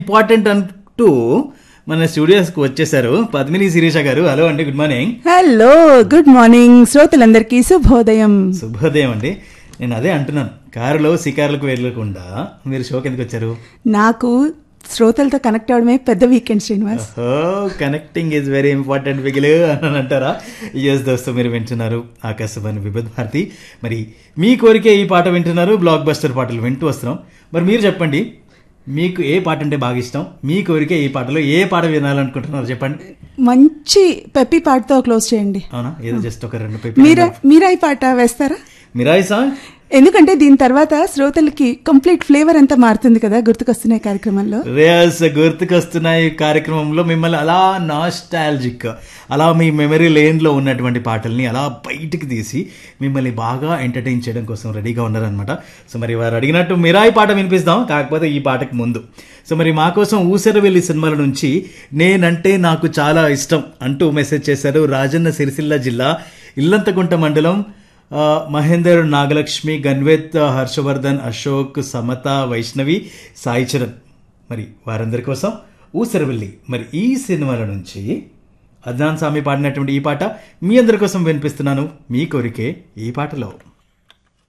important అంటూ మన స్టూడియోస్కి వచ్చేసారు పద్మిని శిరీష గారు హలో అండి good morning hello good morning శ్రోతలందరికీ శుభోదయం శుభోదయం అండి నేను అదే అంటున్నాను కారులో షికారులకు వెళ్ళకుండా మీరు షోకి ఎందుకు వచ్చారు నాకు శ్రోతలతో కనెక్ట్ అవడమే పెద్ద weekend Srinivas oh connecting is very important బిగిలు అని అంటారా ఎస్ దోస్తు మీరు వింటున్నారు ఆకాశవాణి విభద్ భారతి మరి మీ కోరికే ఈ పాట వింటున్నారు బ్లాక్ బస్టర్ పాటలు వింటూ వస్తున్నాం మరి మీరు చెప్పండి మీకు ఏ పాట అంటే బాగా ఇష్టం మీ కోరికే ఈ పాటలో ఏ పాట వినాలనుకుంటున్నారు చెప్పండి మంచి పెప్పి పాటతో క్లోజ్ చేయండి అవునా ఏదో జస్ట్ ఒక రెండు పేపర్ మీరా మీరా ఈ పాట వేస్తారా మిరాయి సాంగ్ ఎందుకంటే దీని తర్వాత శ్రోతలకి కంప్లీట్ ఫ్లేవర్ అంతా మారుతుంది కదా గుర్తుకొస్తున్నాయి కార్యక్రమంలో రేస్ గుర్తుకొస్తున్నాయి కార్యక్రమంలో మిమ్మల్ని అలా నాస్టాలజిక్ అలా మీ మెమరీ లేన్లో ఉన్నటువంటి పాటల్ని అలా బయటికి తీసి మిమ్మల్ని బాగా ఎంటర్టైన్ చేయడం కోసం రెడీగా ఉన్నారనమాట సో మరి వారు అడిగినట్టు మిరాయి పాట వినిపిస్తాం కాకపోతే ఈ పాటకు ముందు సో మరి మా కోసం ఊసరవెల్లి సినిమాల నుంచి నేనంటే నాకు చాలా ఇష్టం అంటూ మెసేజ్ చేశారు రాజన్న సిరిసిల్ల జిల్లా ఇల్లంతకుంట మండలం ఆ, మహేందర్ నాగలక్ష్మి గన్వేత్ హర్షవర్ధన్ అశోక్ సమత వైష్ణవి సాయి చరణ్ మరి వారందరి కోసం ఊసరవెల్లి మరి ఈ సినిమాల నుంచి అద్నాన్ స్వామి పాడినటువంటి ఈ పాట మీ అందరి కోసం వినిపిస్తున్నాను మీ కోరికే ఈ పాటలో